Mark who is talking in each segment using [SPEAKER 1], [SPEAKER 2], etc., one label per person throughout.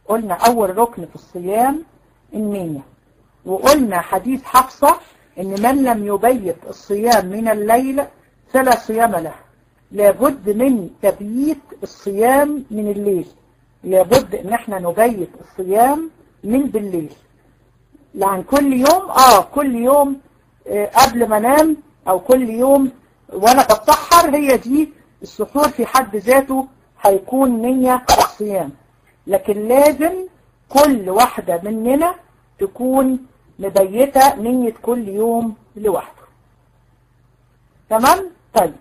[SPEAKER 1] قلنا أول ركن في الصيام النية وقلنا حديث حفصة إن من لم يبيت الصيام من الليل فلا صيام له لابد من تبييت الصيام من الليل لابد ان احنا نبيت الصيام من بالليل يعني كل يوم اه كل يوم آه قبل ما انام او كل يوم وانا بتسحر هي دي السحور في حد ذاته هيكون نية الصيام لكن لازم كل واحدة مننا تكون مبيتة نية كل يوم لوحده تمام طيب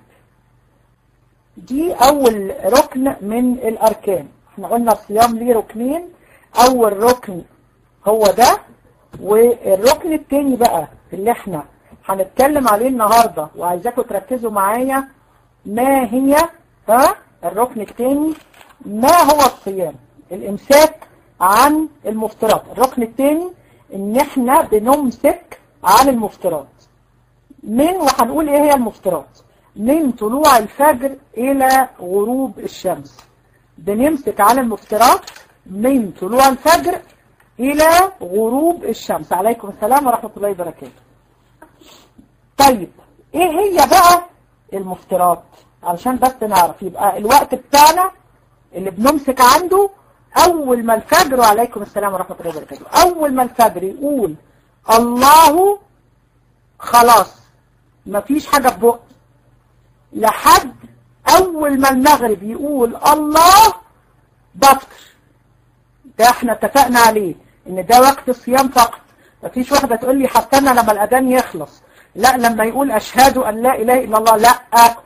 [SPEAKER 1] دي اول ركن من الاركان احنا قلنا الصيام ليه ركنين اول ركن هو ده والركن التاني بقى اللي احنا هنتكلم عليه النهاردة وعايزاكم تركزوا معايا ما هي ها الركن التاني ما هو الصيام الامساك عن المفترات الركن التاني ان احنا بنمسك عن المفترات من وهنقول ايه هي المفترات من طلوع الفجر الى غروب الشمس بنمسك على المفترات من طلوع الفجر الى غروب الشمس عليكم السلام ورحمة الله وبركاته طيب ايه هي بقى المفترات علشان بس نعرف يبقى الوقت بتاعنا اللي بنمسك عنده اول ما الفجر وعليكم السلام ورحمة الله وبركاته اول ما الفجر يقول الله خلاص مفيش حاجة في بقى لحد اول ما المغرب يقول الله بفطر ده احنا اتفقنا عليه ان ده وقت الصيام فقط مفيش واحدة تقول لي حتى لما الاذان يخلص لا لما يقول اشهد ان لا اله الا الله لا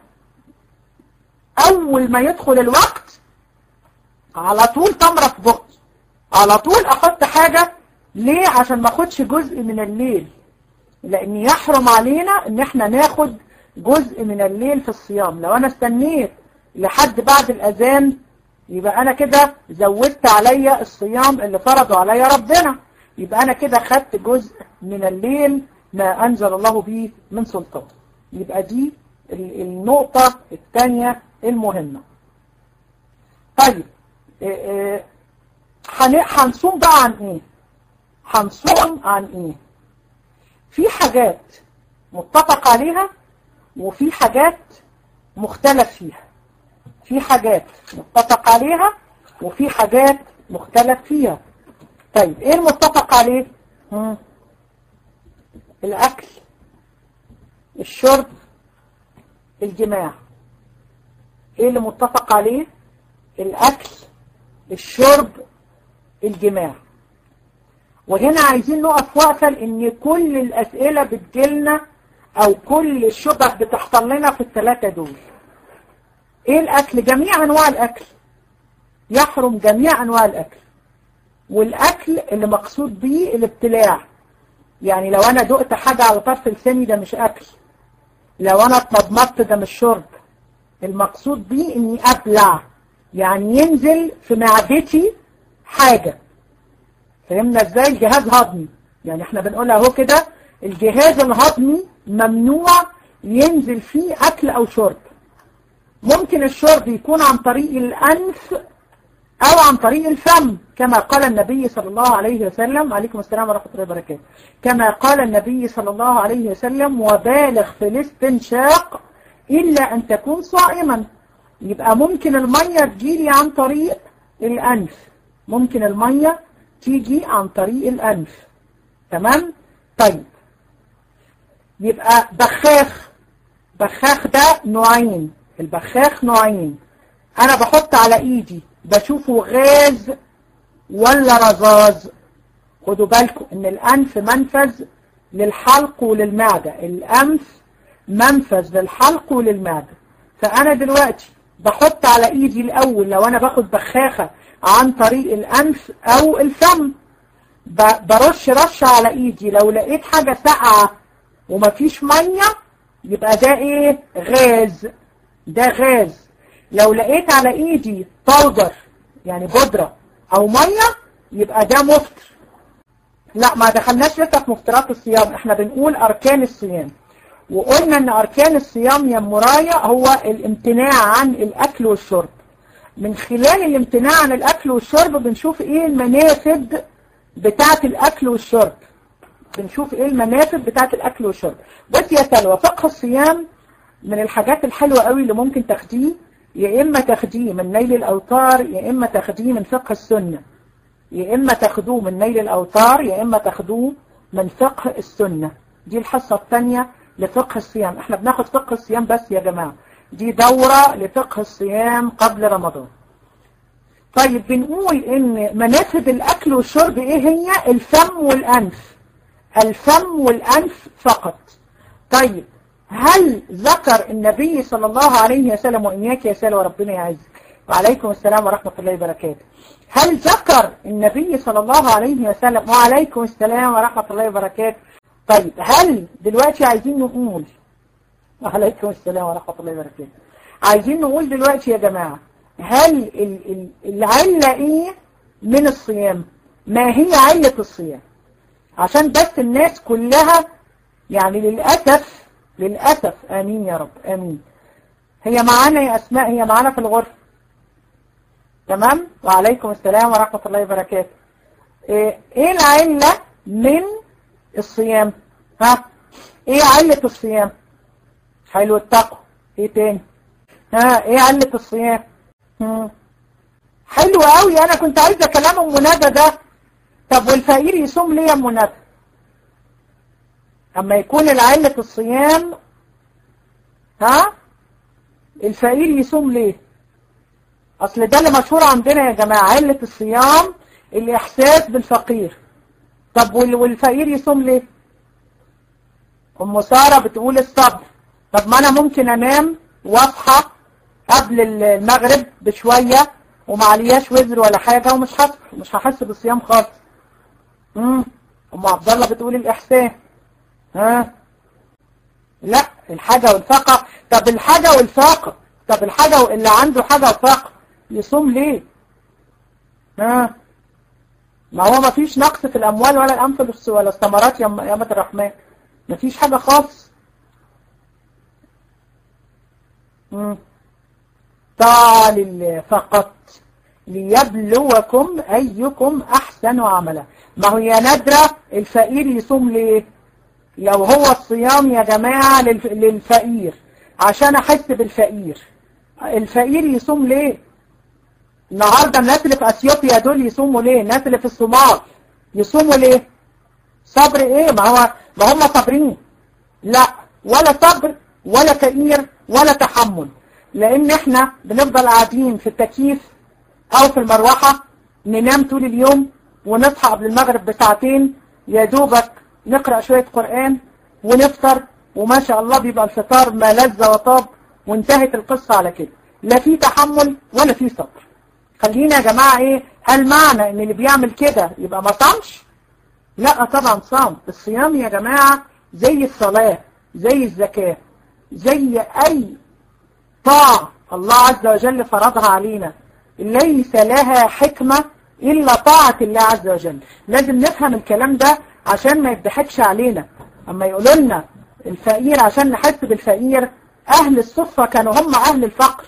[SPEAKER 1] اول ما يدخل الوقت على طول تمرة في بقي على طول احط حاجة ليه عشان ما اخدش جزء من الليل لان يحرم علينا ان احنا ناخد جزء من الليل في الصيام لو انا استنيت لحد بعد الاذان يبقى انا كده زودت عليا الصيام اللي فرضه عليا ربنا يبقى انا كده خدت جزء من الليل ما انزل الله به من سلطان يبقى دي النقطة الثانية المهمة طيب هنصوم بقى عن ايه هنصوم عن ايه في حاجات متفق عليها وفي حاجات مختلف فيها في حاجات متفق عليها وفي حاجات مختلف فيها طيب ايه المتفق عليه مم. الاكل الشرب الجماع ايه اللي متفق عليه الاكل الشرب الجماع وهنا عايزين نقف وقفة لان كل الاسئلة بتجيلنا او كل الشبه بتحصل لنا في الثلاثة دول ايه الاكل جميع انواع الاكل يحرم جميع انواع الاكل والاكل اللي مقصود بيه الابتلاع يعني لو انا دقت حاجة على طرف لساني ده مش اكل لو انا اتمضمضت ده مش شرب المقصود بيه اني ابلع يعني ينزل في معدتي حاجة فهمنا ازاي جهاز هضمي يعني احنا بنقولها اهو كده الجهاز الهضمي ممنوع ينزل فيه اكل او شرب ممكن الشرب يكون عن طريق الانف او عن طريق الفم كما قال النبي صلى الله عليه وسلم عليكم السلام ورحمة الله وبركاته كما قال النبي صلى الله عليه وسلم وبالغ في الاستنشاق إلا أن تكون صائما يبقى ممكن المية تجيلي عن طريق الأنف ممكن المية تيجي عن طريق الأنف تمام طيب يبقى بخاخ بخاخ ده نوعين البخاخ نوعين أنا بحط على إيدي بشوفه غاز ولا رذاذ خدوا بالكم ان الانف منفذ للحلق وللمعدة الانف منفذ للحلق وللمعدة فانا دلوقتي بحط على ايدي الاول لو انا باخد بخاخة عن طريق الانف او الفم برش رشة على ايدي لو لقيت حاجة ساقعة ومفيش مية يبقى ده ايه غاز ده غاز لو لقيت على ايدي باودر يعني بودرة او مية يبقى ده مفطر لا ما دخلناش لسه في مفطرات الصيام احنا بنقول اركان الصيام وقلنا ان اركان الصيام يا مرايا هو الامتناع عن الاكل والشرب من خلال الامتناع عن الأكل والشرب بنشوف إيه المنافذ بتاعة الأكل والشرب بنشوف إيه المنافذ بتاعة الأكل والشرب بس يا سلوى فقه الصيام من الحاجات الحلوة قوي اللي ممكن تاخديه يا إما تاخديه من نيل الأوتار يا إما تاخديه من فقه السنة يا إما تاخدوه من نيل الأوتار يا إما تاخدوه من فقه السنة دي الحصة الثانية لفقه الصيام احنا بناخد فقه الصيام بس يا جماعة دي دورة لفقه الصيام قبل رمضان طيب بنقول ان منافذ الاكل والشرب ايه هي الفم والانف الفم والانف فقط طيب هل ذكر النبي صلى الله عليه وسلم وإياك يا سالة وربنا يعزك وعليكم السلام ورحمة الله وبركاته هل ذكر النبي صلى الله عليه وسلم وعليكم السلام ورحمة الله وبركاته طيب هل دلوقتي عايزين نقول وعليكم السلام ورحمة الله وبركاته عايزين نقول دلوقتي يا جماعة هل ال ال العلة ايه من الصيام ما هي علة الصيام عشان بس الناس كلها يعني للأسف للأسف آمين يا رب آمين هي معانا يا أسماء هي معانا في الغرفة تمام وعليكم السلام ورحمة الله وبركاته ايه العلة من الصيام ها ايه علة الصيام حلو التقوى ايه تاني ها ايه علة الصيام مم. حلو قوي انا كنت عايزة كلام ام ندى ده طب والفقير يصوم ليه يا ام ندى اما يكون العلة الصيام ها الفقير يصوم ليه اصل ده اللي مشهور عندنا يا جماعة علة الصيام الاحساس بالفقير طب والفقير يصوم ليه ام سارة بتقول الصبر طب ما انا ممكن انام واصحى قبل المغرب بشوية وما علياش وزر ولا حاجة ومش حاسس مش هحس بالصيام خالص امم ام عبد الله بتقول الاحسان ها لا الحاجة والفاقة طب الحاجة والفاقة طب الحاجة اللي عنده حاجة وفاقة يصوم ليه ها ما هو ما فيش نقص في الأموال ولا الأنفس ولا الثمرات يا أمة الرحمن ما فيش حاجة خالص طال فقط ليبلوكم أيكم أحسن عملا ما هو يا ندرة الفقير يصوم ليه لو هو الصيام يا جماعة للفقير عشان أحس بالفقير الفقير يصوم ليه النهاردة الناس اللي في أثيوبيا دول يصوموا ليه الناس اللي في الصومال يصوموا ليه صبر ايه ما هو ما هم صابرين لا ولا صبر ولا فقير ولا تحمل لان احنا بنفضل قاعدين في التكييف او في المروحة ننام طول اليوم ونصحى قبل المغرب بساعتين يا دوبك نقرأ شوية قرآن ونفطر وما شاء الله بيبقى الفطار ما لذ وطاب وانتهت القصة على كده لا في تحمل ولا في صبر خلينا يا جماعة ايه هل معنى ان اللي بيعمل كده يبقى ما صامش لا طبعا صام الصيام يا جماعة زي الصلاة زي الزكاة زي اي طاعة الله عز وجل فرضها علينا ليس لها حكمة إلا طاعة الله عز وجل لازم نفهم الكلام ده عشان ما يضحكش علينا اما يقولوا لنا الفقير عشان نحس بالفقير اهل الصفة كانوا هم اهل الفقر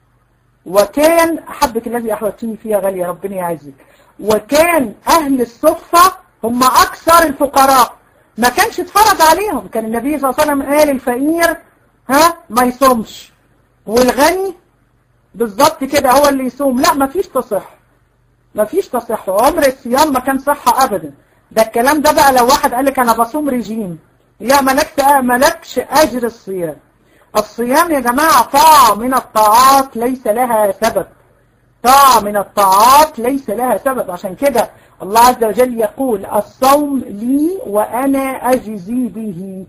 [SPEAKER 1] وكان احبك الذي احوجتني فيها غالية ربنا يعزك وكان اهل الصفة هم اكثر الفقراء ما كانش اتفرض عليهم كان النبي صلى الله عليه وسلم قال الفقير ها ما يصومش والغني بالظبط كده هو اللي يصوم لا ما فيش تصح ما فيش تصح عمر الصيام ما كان صحة ابدا ده الكلام ده بقى لو واحد قال لك انا بصوم ريجيم لا ملكت ملكش اجر الصيام الصيام يا جماعة طاعة من الطاعات ليس لها سبب طاعة من الطاعات ليس لها سبب عشان كده الله عز وجل يقول الصوم لي وأنا أجزي به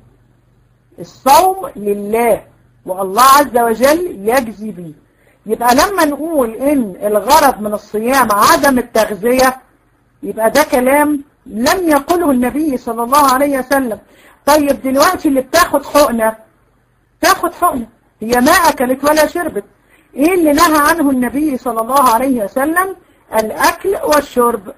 [SPEAKER 1] الصوم لله والله عز وجل يجزي به يبقى لما نقول ان الغرض من الصيام عدم التغذية يبقى ده كلام لم يقله النبي صلى الله عليه وسلم طيب دلوقتي اللي بتاخد حقنة تاخد حقنة هي ما أكلت ولا شربت ايه اللي نهى عنه النبي صلى الله عليه وسلم الأكل والشرب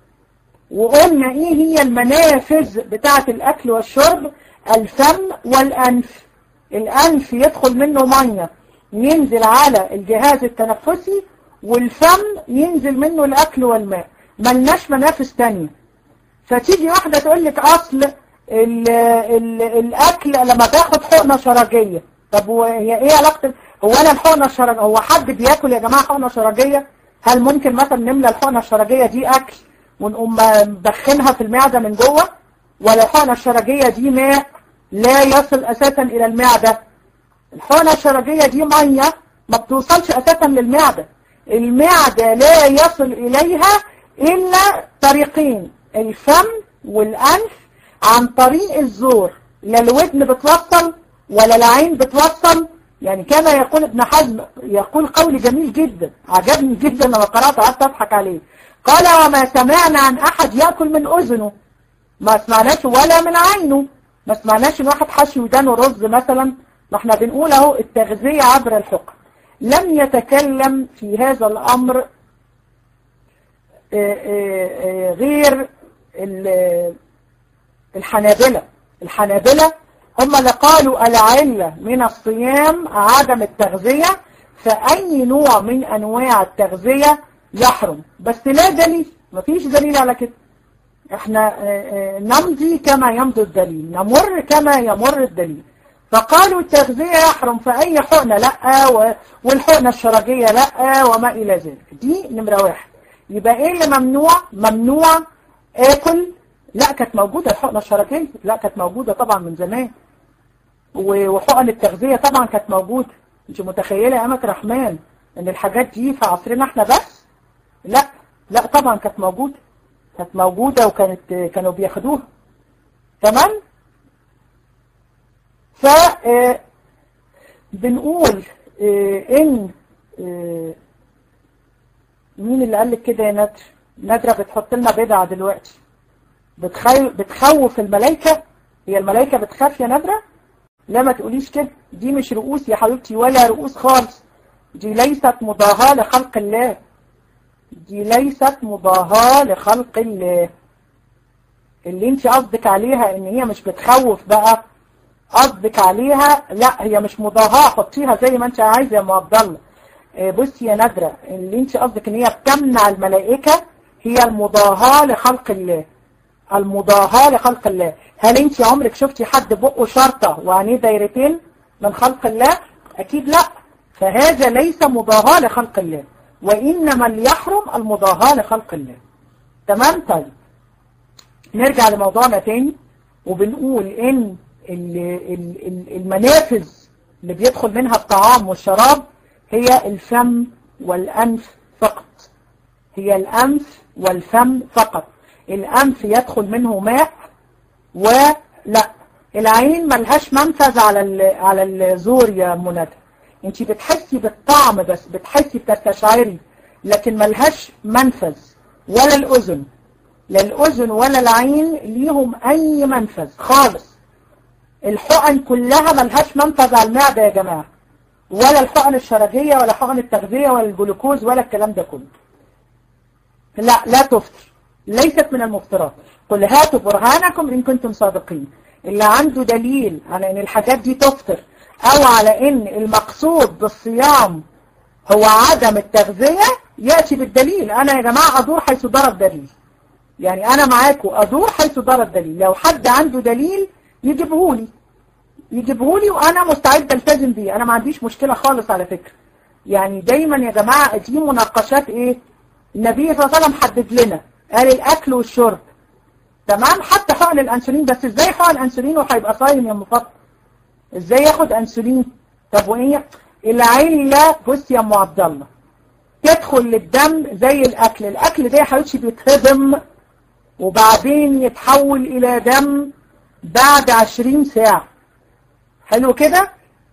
[SPEAKER 1] وقلنا ايه هي المنافذ بتاعة الأكل والشرب الفم والأنف الأنف يدخل منه مية ينزل على الجهاز التنفسي والفم ينزل منه الأكل والماء ملناش منافس تانية فتيجي واحدة تقول لك أصل ال ال الأكل لما تاخد حقنة شرجية طب هي إيه علاقة هو أنا الحقنة الشرجية هو حد بياكل يا جماعة حقنة شرجية هل ممكن مثلا نملى الحقنة الشرجية دي أكل ونقوم مدخنها في المعدة من جوه ولا الحقنة الشرجية دي ماء لا يصل أساسا إلى المعدة الحقنة الشرجية دي مية ما بتوصلش أساسا للمعدة المعدة لا يصل إليها إلا طريقين الفم والأنف عن طريق الزور لا الودن بتوصل ولا العين بتوصل يعني كان يقول ابن حزم يقول قول جميل جدا عجبني جدا لما قرأت قعدت أضحك عليه قال وما سمعنا عن أحد يأكل من أذنه ما سمعناش ولا من عينه ما سمعناش ان واحد حشي ودانه رز مثلا ما احنا بنقول اهو التغذية عبر الحقن لم يتكلم في هذا الأمر غير الحنابلة الحنابلة هم اللي قالوا العلة من الصيام عدم التغذية فأي نوع من أنواع التغذية يحرم بس لا دليل مفيش دليل على كده احنا نمضي كما يمضي الدليل نمر كما يمر الدليل فقالوا التغذية يحرم فأي حقنة لا والحقنة الشرجية لا وما إلى ذلك دي نمرة واحد يبقى ايه اللي ممنوع ممنوع اكل لا كانت موجودة الحقنة الشرجية لا كانت موجودة طبعا من زمان وحقن التغذية طبعا كانت موجودة انت متخيلة يا أمة رحمن ان الحاجات دي في عصرنا احنا بس لا لا طبعا كانت موجودة كانت موجودة وكانت كانوا بياخدوها تمام ف بنقول ان مين اللي قال لك كده يا ندر ندرة بتحط لنا بدعة دلوقتي بتخي... بتخوف الملائكة هي الملائكة بتخاف يا ندرة لا ما تقوليش كده دي مش رؤوس يا حبيبتي ولا رؤوس خالص دي ليست مضاهاة لخلق الله دي ليست مضاهاة لخلق الله اللي انت قصدك عليها ان هي مش بتخوف بقى قصدك عليها لا هي مش مضاهاة حطيها زي ما انت عايزة يا ام عبد الله بصي يا نادرة اللي انت قصدك ان هي بتمنع الملائكة هي المضاهاة لخلق الله المضاهاة لخلق الله هل انت عمرك شفتي حد بقه شرطة وعينيه دايرتين من خلق الله اكيد لا فهذا ليس مضاهاة لخلق الله وإنما اللي يحرم المضاهاة لخلق الله تمام طيب نرجع لموضوعنا تاني وبنقول ان المنافذ اللي بيدخل منها الطعام والشراب هي الفم والأنف فقط هي الأنف والفم فقط الأنف يدخل منه ماء ولا العين ملهاش منفذ على على الزور يا منى انت بتحسي بالطعم بس بتحسي بتستشعري لكن ملهاش منفذ ولا الأذن لا الأذن ولا العين ليهم أي منفذ خالص الحقن كلها ملهاش منفذ على المعدة يا جماعة ولا الحقن الشرجية ولا حقن التغذية ولا الجلوكوز ولا الكلام ده كله لا لا تفطر ليست من المفطرات قل هاتوا برهانكم إن كنتم صادقين اللي عنده دليل على ان الحاجات دي تفطر او على ان المقصود بالصيام هو عدم التغذية يأتي بالدليل انا يا جماعة ادور حيث دار الدليل يعني انا معاكم ادور حيث دار الدليل لو حد عنده دليل يجيبهولي يجيبهولي وانا مستعد التزم بيه انا ما عنديش مشكلة خالص على فكرة يعني دايما يا جماعة دي مناقشات ايه النبي صلى الله عليه وسلم حدد لنا قال الاكل والشرب تمام حتى حقن الانسولين بس ازاي حقن انسولين وهيبقى صايم يا مفضل ازاي ياخد انسولين طب وايه العله بص يا ام عبد الله تدخل للدم زي الاكل الاكل ده يا حبيبتي بيتهضم وبعدين يتحول الى دم بعد 20 ساعه حلو كده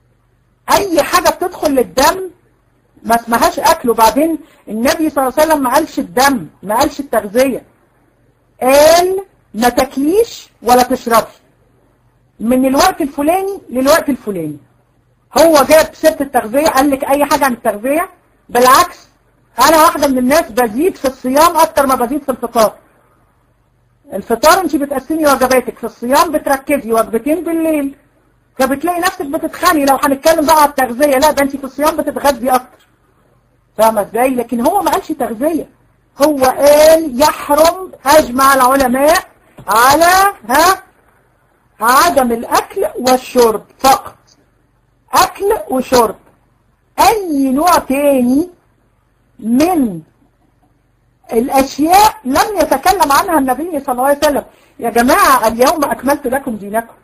[SPEAKER 1] اي حاجه بتدخل للدم ما اسمهاش اكل وبعدين النبي صلى الله عليه وسلم ما قالش الدم ما قالش التغذيه قال ما تاكليش ولا تشربي من الوقت الفلاني للوقت الفلاني هو جاب سيره التغذيه قال لك اي حاجه عن التغذيه بالعكس انا واحده من الناس بزيد في الصيام اكتر ما بزيد في الفطار الفطار انت بتقسمي وجباتك في الصيام بتركزي وجبتين بالليل فبتلاقي نفسك بتتخني لو هنتكلم بقى على التغذيه لا ده انت في الصيام بتتغذي اكتر فاهمة ازاي لكن هو ما قالش تغذية هو قال يحرم اجمع العلماء على ها عدم الاكل والشرب فقط اكل وشرب اي نوع تاني من الاشياء لم يتكلم عنها النبي صلى الله عليه وسلم يا جماعة اليوم اكملت لكم دينكم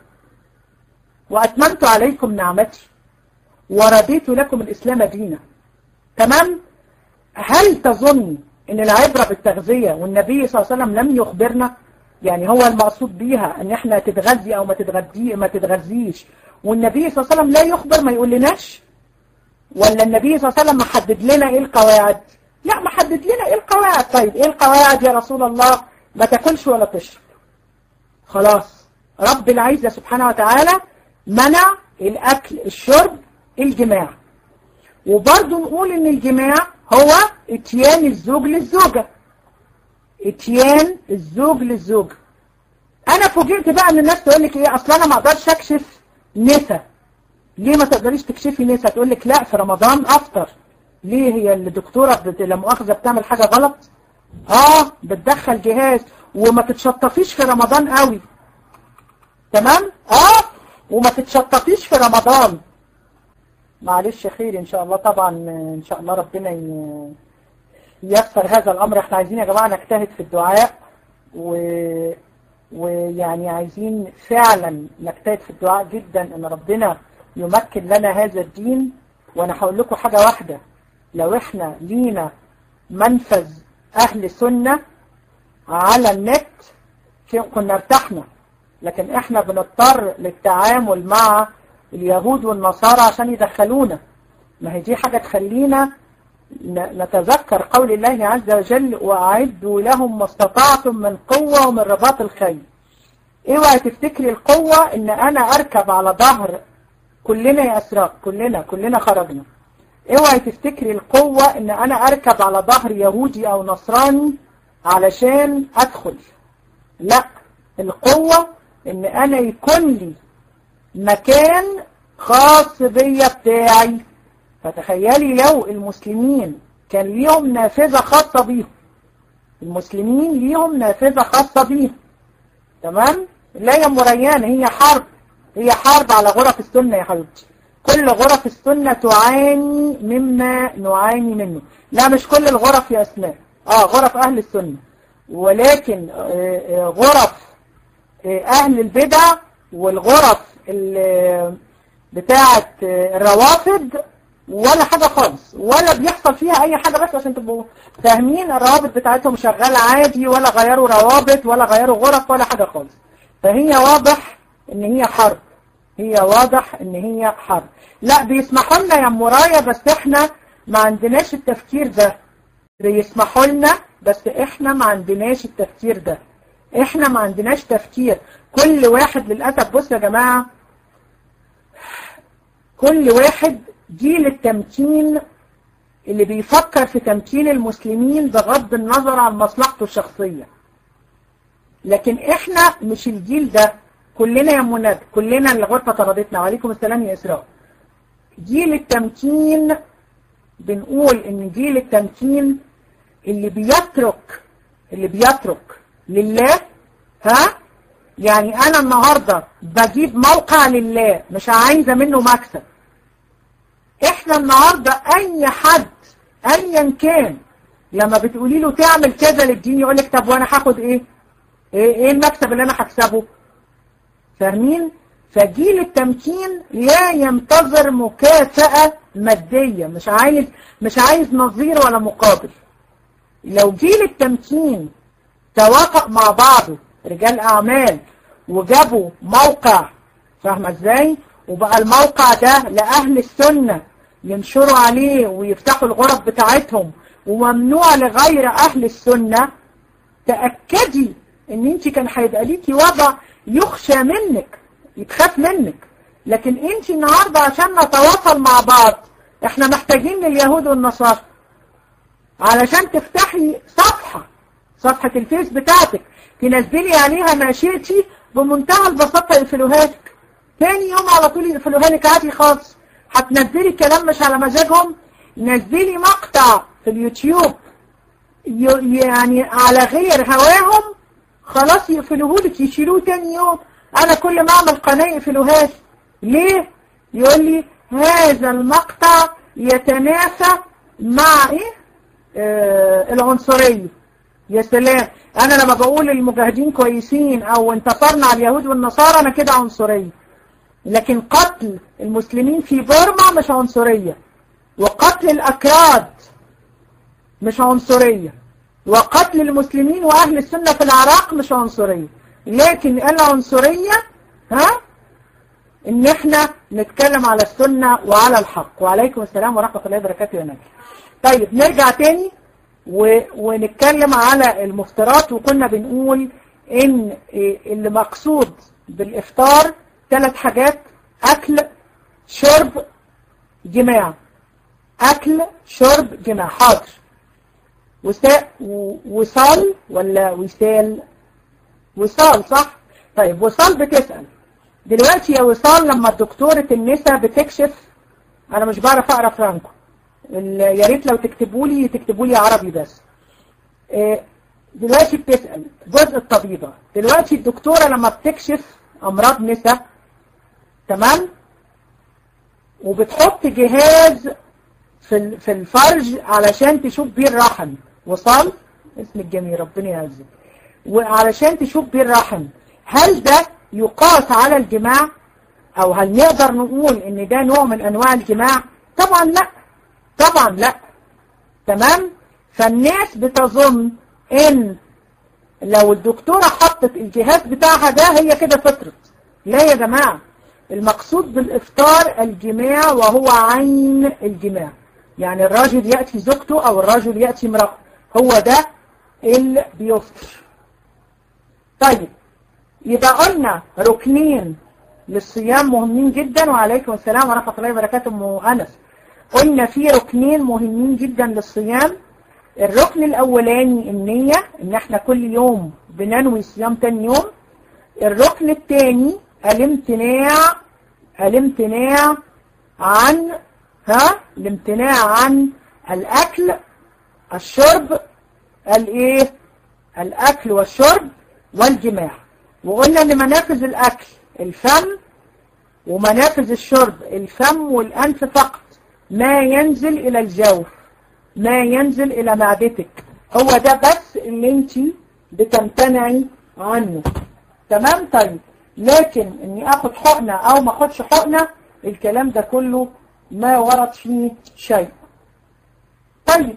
[SPEAKER 1] واتممت عليكم نعمتي ورضيت لكم الاسلام دينا تمام هل تظن ان العبرة بالتغذية والنبي صلى الله عليه وسلم لم يخبرنا يعني هو المقصود بيها ان احنا تتغذي او ما تتغذي ما تتغذيش والنبي صلى الله عليه وسلم لا يخبر ما يقول لناش ولا النبي صلى الله عليه وسلم محدد لنا ايه القواعد لا محدد لنا ايه القواعد طيب ايه القواعد يا رسول الله ما تاكلش ولا تشرب خلاص رب العزة سبحانه وتعالى منع الاكل الشرب الجماع وبرضه نقول ان الجماع هو اتيان الزوج للزوجة اتيان الزوج للزوجة انا فوجئت بقى ان الناس تقول لك ايه اصلا انا ما اقدرش اكشف نسا ليه ما تقدريش تكشفي نسا تقول لك لا في رمضان افطر ليه هي الدكتورة بت... لا مؤاخذة بتعمل حاجة غلط اه بتدخل جهاز وما تتشطفيش في رمضان قوي تمام اه وما تتشطفيش في رمضان معلش خير ان شاء الله طبعا ان شاء الله ربنا ييسر هذا الامر احنا عايزين يا جماعة نجتهد في الدعاء و... ويعني عايزين فعلا نجتهد في الدعاء جدا ان ربنا يمكن لنا هذا الدين وانا هقول لكم حاجة واحدة لو احنا لينا منفذ اهل سنة على النت كنا ارتحنا لكن احنا بنضطر للتعامل مع اليهود والنصارى عشان يدخلونا ما هي دي حاجة تخلينا نتذكر قول الله عز وجل وأعدوا لهم ما استطعتم من قوة ومن رباط الخيل اوعي تفتكري القوة ان انا اركب على ظهر كلنا يا اسراء كلنا كلنا خرجنا اوعي تفتكري القوة ان انا اركب على ظهر يهودي او نصراني علشان ادخل لا القوة ان انا يكون لي مكان خاص بيا بتاعي فتخيلي لو المسلمين كان ليهم نافذة خاصة بيهم المسلمين ليهم نافذة خاصة بيهم تمام لا يا مريان هي حرب هي حرب على غرف السنة يا حبيبتي كل غرف السنة تعاني مما نعاني منه لا مش كل الغرف يا أسماء آه غرف أهل السنة ولكن آه غرف آه أهل البدع والغرف بتاعة الروافد ولا حاجة خالص ولا بيحصل فيها أي حاجة بس عشان تبقوا فاهمين الروابط بتاعتهم شغالة عادي ولا غيروا روابط ولا غيروا غرف ولا حاجة خالص فهي واضح إن هي حرب هي واضح إن هي حرب لا بيسمحوا لنا يا مرايا بس إحنا ما عندناش التفكير ده بيسمحوا لنا بس إحنا ما عندناش التفكير ده إحنا ما عندناش تفكير كل واحد للأسف بص يا جماعة كل واحد جيل التمكين اللي بيفكر في تمكين المسلمين بغض النظر عن مصلحته الشخصية لكن احنا مش الجيل ده كلنا يا مناد كلنا اللي غرفة طردتنا وعليكم السلام يا إسراء جيل التمكين بنقول ان جيل التمكين اللي بيترك اللي بيترك لله ها يعني انا النهاردة بجيب موقع لله مش عايزة منه مكسب احنا النهاردة اي حد ايا كان لما بتقولي له تعمل كذا للدين يقولك طب وانا هاخد ايه ايه, إيه المكسب اللي انا هكسبه فاهمين فجيل التمكين لا ينتظر مكافأة مادية مش عايز مش عايز نظير ولا مقابل لو جيل التمكين توافق مع بعضه رجال اعمال وجابوا موقع فاهمة ازاي وبقى الموقع ده لأهل السنة ينشروا عليه ويفتحوا الغرف بتاعتهم وممنوع لغير أهل السنة تأكدي ان انت كان هيبقى ليكي وضع يخشى منك يتخاف منك لكن انت النهاردة عشان نتواصل مع بعض احنا محتاجين لليهود والنصارى علشان تفتحي صفحة صفحة الفيس بتاعتك تنزلي عليها ما شئتي بمنتهى البساطة يقفلوها لك تاني يوم على طول يقفلوها لك عادي خالص هتنزلي الكلام مش على مزاجهم نزلي مقطع في اليوتيوب يعني على غير هواهم خلاص يقفلوه لك يشيلوه تاني يوم انا كل ما اعمل قناة يقفلوهاش ليه يقول لي هذا المقطع يتنافى مع ايه آه العنصرية يا سلام انا لما بقول المجاهدين كويسين او انتصرنا على اليهود والنصارى انا كده عنصرية لكن قتل المسلمين في بورما مش عنصرية وقتل الاكراد مش عنصرية وقتل المسلمين واهل السنة في العراق مش عنصرية لكن العنصرية ها ان احنا نتكلم على السنة وعلى الحق وعليكم السلام ورحمة الله وبركاته يا نبي طيب نرجع تاني و... ونتكلم على المفترات وكنا بنقول ان اللي مقصود بالافطار ثلاث حاجات اكل شرب جماع اكل شرب جماع حاضر وسا... وصال ولا وسال وصال صح طيب وصال بتسأل دلوقتي يا وصال لما الدكتورة النساء بتكشف انا مش بعرف اقرا فرانكو يا ريت لو تكتبوا لي تكتبوا لي عربي بس دلوقتي بتسأل جزء الطبيبة دلوقتي الدكتورة لما بتكشف امراض نساء تمام وبتحط جهاز في في الفرج علشان تشوف بيه الرحم وصل اسم الجميل ربنا يعزك وعلشان تشوف بيه الرحم هل ده يقاس على الجماع او هل نقدر نقول ان ده نوع من انواع الجماع طبعا لا طبعا لا تمام فالناس بتظن ان لو الدكتورة حطت الجهاز بتاعها ده هي كده فطرت لا يا جماعة المقصود بالافطار الجماع وهو عين الجماع يعني الراجل يأتي زوجته او الراجل يأتي امرأة هو ده اللي بيفطر طيب يبقى قلنا ركنين للصيام مهمين جدا وعليكم السلام ورحمة الله وبركاته ام أنس قلنا في ركنين مهمين جدا للصيام الركن الأولاني النية ان احنا كل يوم بننوي صيام تاني يوم الركن الثاني الامتناع الامتناع عن ها الامتناع عن الأكل الشرب الايه الأكل والشرب والجماع وقلنا ان منافذ الأكل الفم ومنافذ الشرب الفم والأنف فقط ما ينزل إلى الجوف ما ينزل إلى معدتك هو ده بس اللي انت بتمتنعي عنه تمام طيب لكن اني اخد حقنة او ما اخدش حقنة الكلام ده كله ما ورد فيه شيء طيب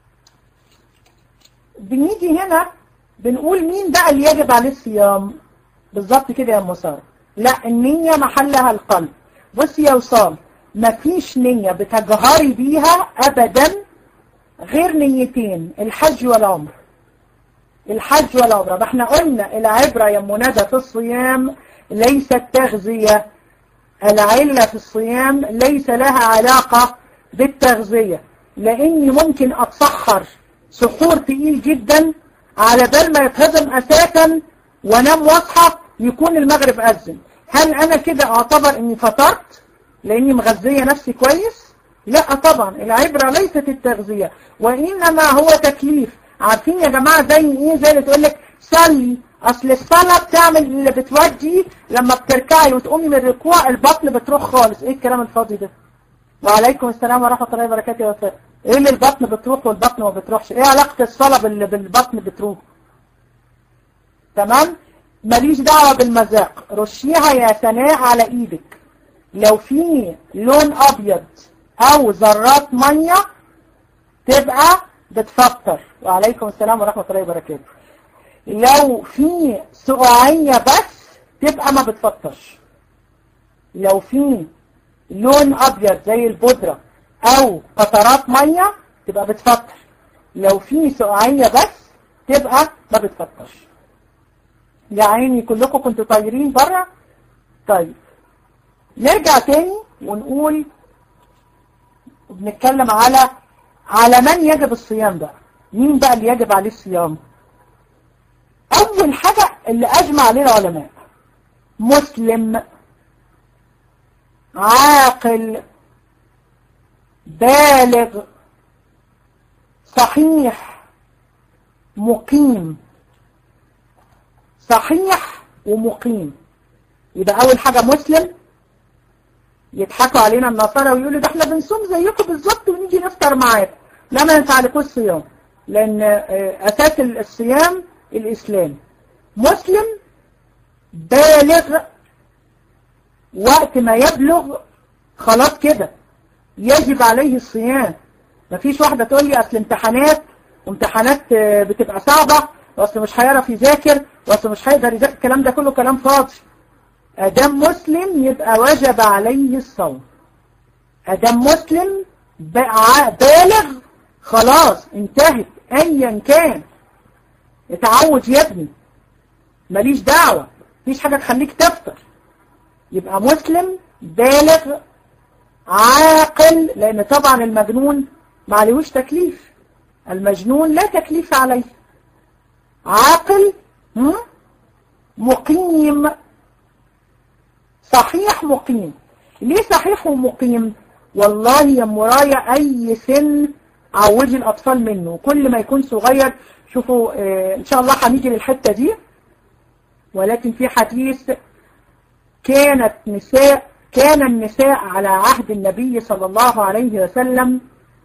[SPEAKER 1] بنيجي هنا بنقول مين بقى اللي يجب عليه الصيام بالظبط كده يا مسار لا النية محلها القلب بصي يا وصال مفيش نية بتجهري بيها ابدا غير نيتين الحج والعمر الحج والعمرة ما احنا قلنا العبرة يا منادى في الصيام ليست تغذية العلة في الصيام ليس لها علاقة بالتغذية لاني ممكن اتسحر سحور تقيل جدا على بال ما يتهضم اساسا وانام واصحى يكون المغرب اذن هل انا كده اعتبر اني فطرت لاني مغذية نفسي كويس لا طبعا العبرة ليست التغذية وانما هو تكليف عارفين يا جماعة زي ايه زي اللي تقول لك صلي اصل الصلاة بتعمل اللي بتودي لما بتركعي وتقومي من الركوع البطن بتروح خالص ايه الكلام الفاضي ده وعليكم السلام ورحمة الله وبركاته يا وفاء ايه اللي البطن بتروح والبطن ما بتروحش ايه علاقة الصلاة بال... بالبطن بتروح تمام ماليش دعوة بالمذاق رشيها يا سناء على ايدك لو في لون ابيض او ذرات مية تبقى بتفطر وعليكم السلام ورحمة الله وبركاته لو في سقعية بس تبقى ما بتفطرش لو في لون ابيض زي البودرة او قطرات مية تبقى بتفطر لو في سقعية بس تبقى ما بتفطرش يا عيني كلكم كنتوا طايرين بره طيب نرجع تاني ونقول بنتكلم على على من يجب الصيام بقى مين بقى اللي يجب عليه الصيام اول حاجة اللي اجمع عليه العلماء مسلم عاقل بالغ صحيح مقيم صحيح ومقيم يبقى أول حاجة مسلم يضحكوا علينا النصارى ويقولوا ده احنا بنصوم زيكم بالظبط ونيجي نفطر معاكم لا ما ينفع لكم الصيام لأن أساس الصيام الإسلام مسلم بالغ وقت ما يبلغ خلاص كده يجب عليه الصيام مفيش واحدة تقول لي أصل امتحانات وامتحانات بتبقى صعبة وأصل مش هيعرف يذاكر وأصل مش هيقدر يذاكر الكلام ده كله كلام فاضي أدام مسلم يبقى وجب عليه الصوم أدام مسلم بالغ خلاص انتهت أيا كان اتعود يا ابني ماليش دعوة مفيش حاجة تخليك تفطر يبقى مسلم بالغ عاقل لأن طبعا المجنون ما عليهوش تكليف المجنون لا تكليف عليه عاقل مقيم صحيح مقيم ليه صحيح ومقيم والله يا مرايا أي سن عودي الأطفال منه كل ما يكون صغير شوفوا اه إن شاء الله هنيجي للحتة دي ولكن في حديث كانت نساء كان النساء على عهد النبي صلى الله عليه وسلم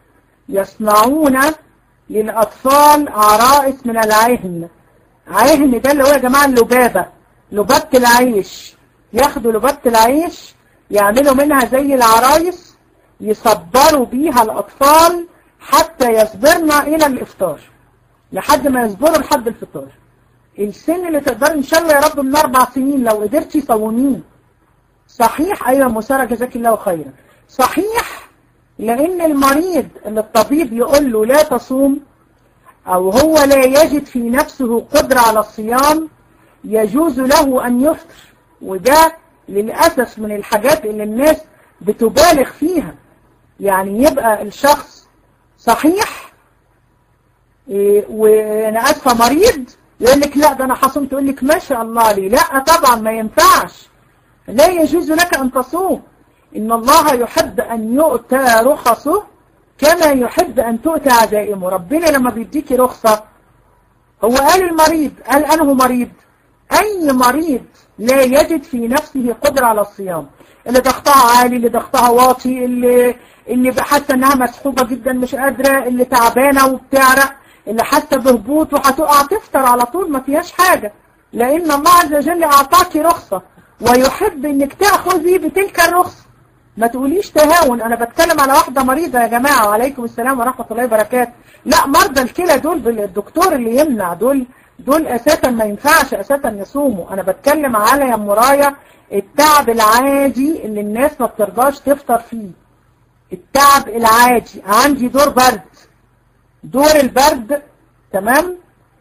[SPEAKER 1] يصنعون للأطفال عرائس من العهن عهن ده اللي هو يا جماعة اللبابة لبابة العيش ياخدوا لبابة العيش يعملوا منها زي العرايس يصبروا بيها الأطفال حتى يصبرن إلى الإفطار لحد ما يصبروا لحد الفطار السن اللي تقدر إن شاء الله يا رب من أربع سنين لو قدرتي صومين صحيح أيوة مسارة جزاك الله خيرا صحيح لأن المريض اللي الطبيب يقول له لا تصوم أو هو لا يجد في نفسه قدرة على الصيام يجوز له أن يفطر وده للأسف من الحاجات اللي الناس بتبالغ فيها يعني يبقى الشخص صحيح إيه وانا اسفه مريض يقول لك لا ده انا حصمت تقول لك ما شاء الله عليه لا طبعا ما ينفعش لا يجوز لك ان تصوم ان الله يحب ان يؤتى رخصه كما يحب ان تؤتى عزائمه ربنا لما بيديكي رخصة هو قال المريض قال انه مريض اي مريض لا يجد في نفسه قدرة على الصيام اللي ضغطها عالي اللي ضغطها واطي اللي اللي حاسه انها مسحوبه جدا مش قادره اللي تعبانه وبتعرق اللي حاسه بهبوط وهتقع تفطر على طول ما فيهاش حاجه لان الله عز وجل اعطاكي رخصه ويحب انك تاخذي بتلك الرخصه ما تقوليش تهاون انا بتكلم على واحده مريضه يا جماعه وعليكم السلام ورحمه الله وبركاته لا مرضى الكلى دول بالدكتور اللي يمنع دول دول اساسا ما ينفعش اساسا يصوموا انا بتكلم على يا مرايا التعب العادي اللي الناس ما بترضاش تفطر فيه التعب العادي عندي دور برد دور البرد تمام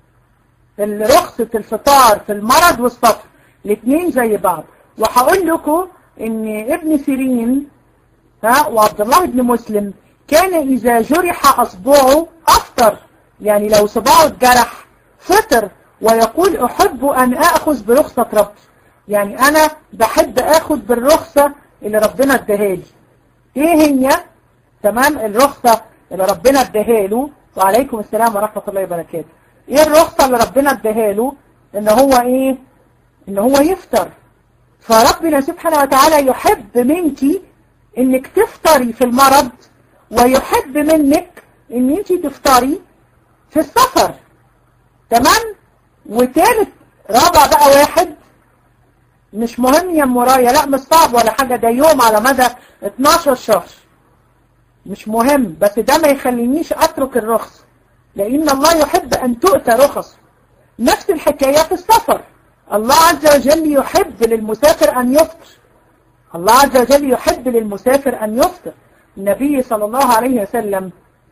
[SPEAKER 1] رخصة الفطار في المرض والسفر الاثنين زي بعض وهقول لكم ان ابن سيرين ها وعبد الله بن مسلم كان اذا جرح اصبعه افطر يعني لو صباعه اتجرح فطر ويقول احب ان اخذ برخصة ربي يعني انا بحب اخذ بالرخصة اللي ربنا اداها لي ايه هي تمام الرخصة اللي ربنا اداها له وعليكم السلام ورحمة الله وبركاته ايه الرخصة اللي ربنا اداها له ان هو ايه ان هو يفطر فربنا سبحانه وتعالى يحب منك انك تفطري في المرض ويحب منك ان انت تفطري في السفر تمام وتالت رابع بقى واحد مش مهم يا مرايا لا مش صعب ولا حاجة ده يوم على مدى 12 شهر مش مهم بس ده ما يخلينيش اترك الرخص لان الله يحب ان تؤتى رخص نفس الحكاية في السفر الله عز وجل يحب للمسافر ان يفطر الله عز وجل يحب للمسافر ان يفطر النبي صلى الله عليه وسلم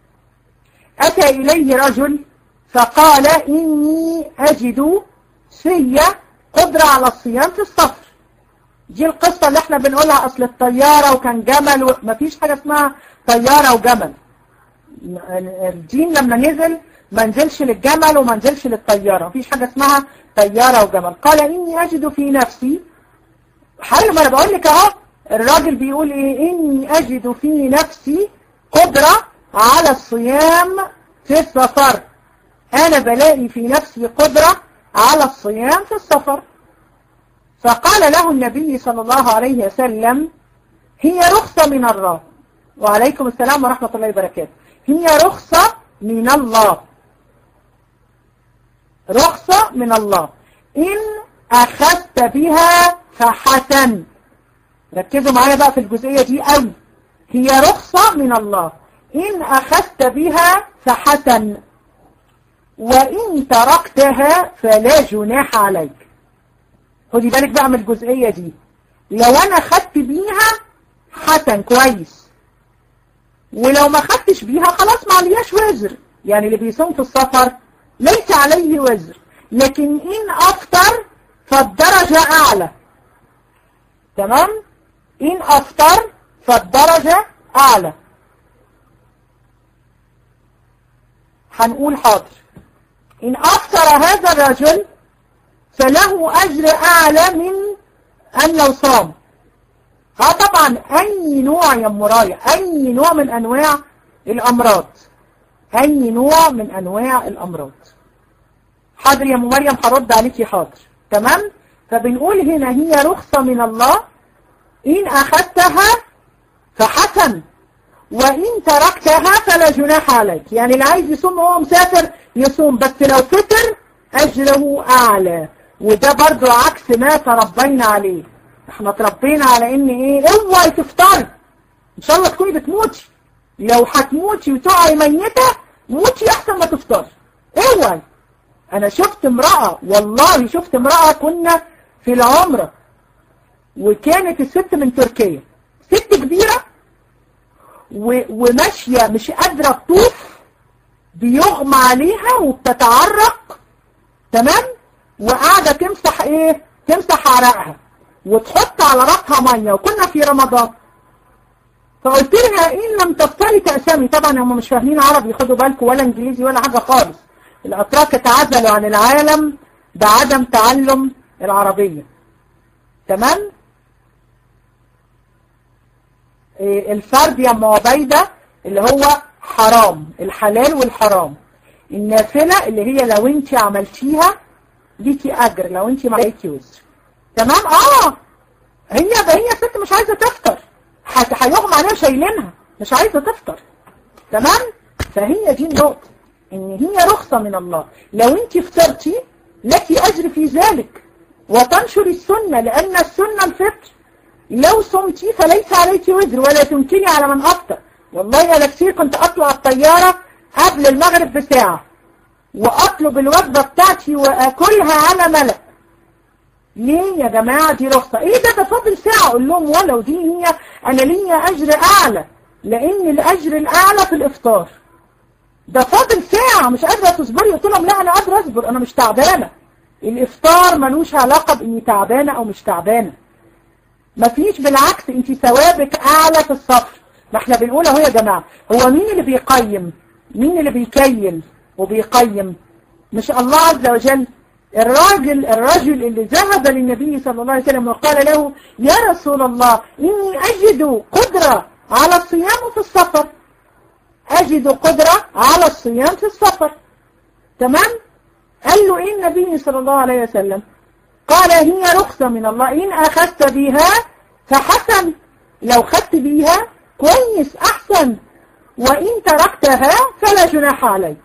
[SPEAKER 1] اتى اليه رجل فقال اني اجد في قدرة على الصيام في السفر دي القصة اللي احنا بنقولها اصل الطيارة وكان جمل ومفيش حاجة اسمها طيارة وجمل الدين لما نزل ما نزلش للجمل وما نزلش للطيارة مفيش حاجة اسمها طيارة وجمل قال إني أجد في نفسي حلو ما أنا بقول لك أهو الراجل بيقول إيه إني أجد في نفسي قدرة على الصيام في السفر أنا بلاقي في نفسي قدرة على الصيام في السفر فقال له النبي صلى الله عليه وسلم هي رخصة من الله وعليكم السلام ورحمة الله وبركاته هي رخصة من الله رخصة من الله إن أخذت بها فحسن ركزوا معايا بقى في الجزئية دي قوي هي رخصة من الله إن أخذت بها فحسن وإن تركتها فلا جناح عليك خدي بالك بقى من الجزئية دي لو أنا خدت بيها حسن كويس ولو ما خدتش بيها خلاص ما عليهاش وزر يعني اللي بيصوم في السفر ليس عليه وزر لكن إن أفطر فالدرجة أعلى تمام إن أفطر فالدرجة أعلى هنقول حاضر إن أفطر هذا الرجل فله أجر أعلى من أن لو صام اه طبعا أي نوع يا مرايا أي نوع من أنواع الأمراض أي نوع من أنواع الأمراض حاضر يا مريم هرد عليكي حاضر تمام فبنقول هنا هي رخصة من الله إن أخذتها فحسن وإن تركتها فلا جناح عليك يعني اللي عايز يصوم وهو مسافر يصوم بس لو فطر أجره أعلى وده برضو عكس ما تربينا عليه احنا تربينا على ان ايه اوعي تفطري ان شاء الله تكوني بتموتي لو هتموتي وتقعي ميتة موتي احسن ما تفطري اوعي انا شفت امرأة والله شفت امرأة كنا في العمرة وكانت الست من تركيا ست كبيرة وماشية مش قادرة تطوف بيغمى عليها وبتتعرق تمام وقاعدة تمسح ايه تمسح عرقها وتحط على راسها مية وكنا في رمضان فقلت لها ان لم تفطري تأسمي طبعا هم مش فاهمين عربي خدوا بالكم ولا انجليزي ولا حاجة خالص الاتراك تعزلوا عن العالم بعدم تعلم العربية تمام إيه الفرد يا ام عبيدة اللي هو حرام الحلال والحرام النافلة اللي هي لو انت عملتيها ليكي اجر لو انت معاكي وزر تمام اه هي هي ست مش عايزة تفطر هيغمى عليها شايلينها مش عايزة تفطر تمام فهي دي النقطة ان هي رخصة من الله لو انت فطرتي لك اجر في ذلك وتنشر السنة لان السنة الفطر لو صمتي فليس عليك وزر ولا تنكري على من افطر والله انا كتير كنت اطلع الطيارة قبل المغرب بساعة واطلب الوجبة بتاعتي واكلها على ملأ ليه يا جماعة دي رخصة ايه ده ده فاضل ساعة اقول لهم ولو دي هي انا ليا اجر اعلى لان الاجر الاعلى في الافطار ده فاضل ساعة مش قادرة تصبري قلت لهم لا انا قادرة اصبر انا مش تعبانة الافطار ملوش علاقة باني تعبانة او مش تعبانة مفيش بالعكس انت ثوابك اعلى في الصفر ما احنا بنقول اهو يا جماعة هو مين اللي بيقيم مين اللي بيكيل وبيقيم مش الله عز وجل الراجل الرجل اللي ذهب للنبي صلى الله عليه وسلم وقال له يا رسول الله إني أجد قدرة على الصيام في السفر أجد قدرة على الصيام في السفر تمام قال له إيه النبي صلى الله عليه وسلم قال هي رخصة من الله إن أخذت بها فحسن لو خدت بيها كويس أحسن وإن تركتها فلا جناح عليك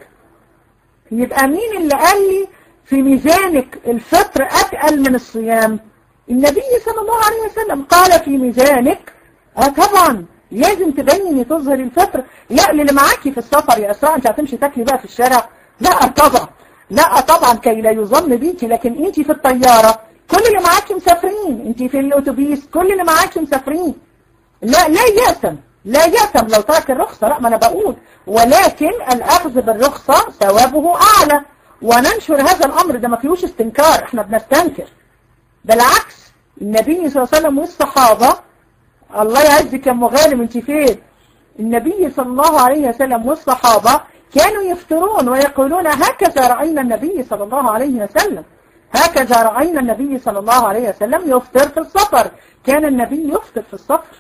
[SPEAKER 1] يبقى مين اللي قال لي في ميزانك الفطر أتقل من الصيام النبي صلى الله عليه وسلم قال في ميزانك اه طبعا لازم تبيني تظهر الفطر لا اللي معاكي في السفر يا أسراء انت هتمشي تاكلي بقى في الشارع لا طبعا لا طبعا كي لا يظن بيكي لكن انت في الطيارة كل اللي معاكي مسافرين انت في الاتوبيس كل اللي معاكي مسافرين لا لا يأتم لا يأتم لو ترك الرخصة لا ما انا بقول ولكن الاخذ بالرخصة ثوابه اعلى وننشر هذا الامر ده ما فيهوش استنكار احنا بنستنكر بالعكس النبي صلى الله عليه وسلم والصحابة الله يعزك يا ام غانم انت فين النبي صلى الله عليه وسلم والصحابة كانوا يفترون ويقولون هكذا رأينا النبي صلى الله عليه وسلم هكذا رأينا النبي صلى الله عليه وسلم يفطر في السفر كان النبي يفطر في السفر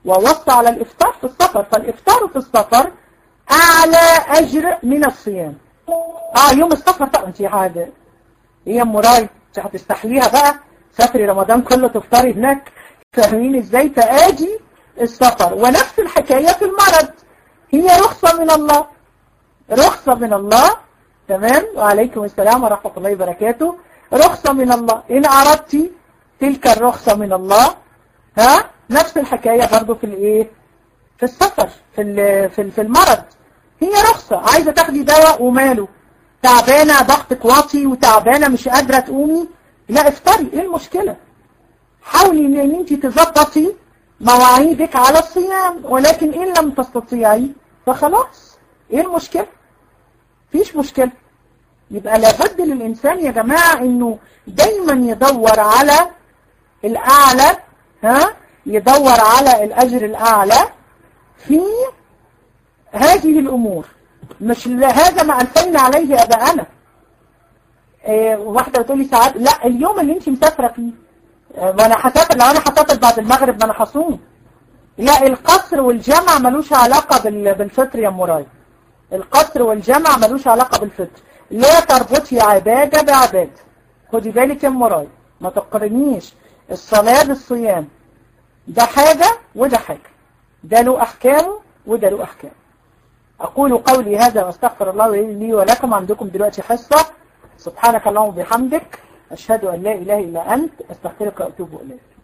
[SPEAKER 1] ووصى على الإفطار في السفر فالإفطار في السفر أعلى أجر من الصيام آه يوم السفر طبعا انت هذا هي مراي انت هتستحليها بقى سافري رمضان كله تفطري هناك فاهمين ازاي فآجي السفر ونفس الحكاية في المرض هي رخصة من الله رخصة من الله تمام وعليكم السلام ورحمة الله وبركاته رخصة من الله إن أردت تلك الرخصة من الله ها نفس الحكاية برضو في الايه في السفر في في في المرض هي رخصة عايزة تاخدي دواء وماله تعبانة ضغطك واطي وتعبانة مش قادرة تقومي لا افطري ايه المشكلة حاولي ان انت تظبطي مواعيدك على الصيام ولكن ان لم تستطيعي فخلاص ايه المشكلة فيش مشكلة يبقى لابد للإنسان يا جماعة انه دايما يدور على الأعلى ها يدور على الأجر الأعلى في هذه الأمور مش هذا ما ألفينا عليه أباءنا إيه واحدة بتقول لي ساعات لا اليوم اللي انت مسافرة فيه وانا هسافر لو انا هسافر بعد المغرب ما انا هصوم لا القصر والجمع ملوش علاقة بالفطر يا مراي القصر والجمع ملوش علاقة بالفطر لا تربطي عبادة بعبادة خدي بالك يا مراي ما تقرنيش الصلاة بالصيام ده حاجة وده حاجة ده له أحكامه وده له أحكام أقول قولي هذا واستغفر الله لي ولكم عندكم دلوقتي حصة سبحانك اللهم وبحمدك أشهد أن لا إله إلا أنت أستغفرك وأتوب إليك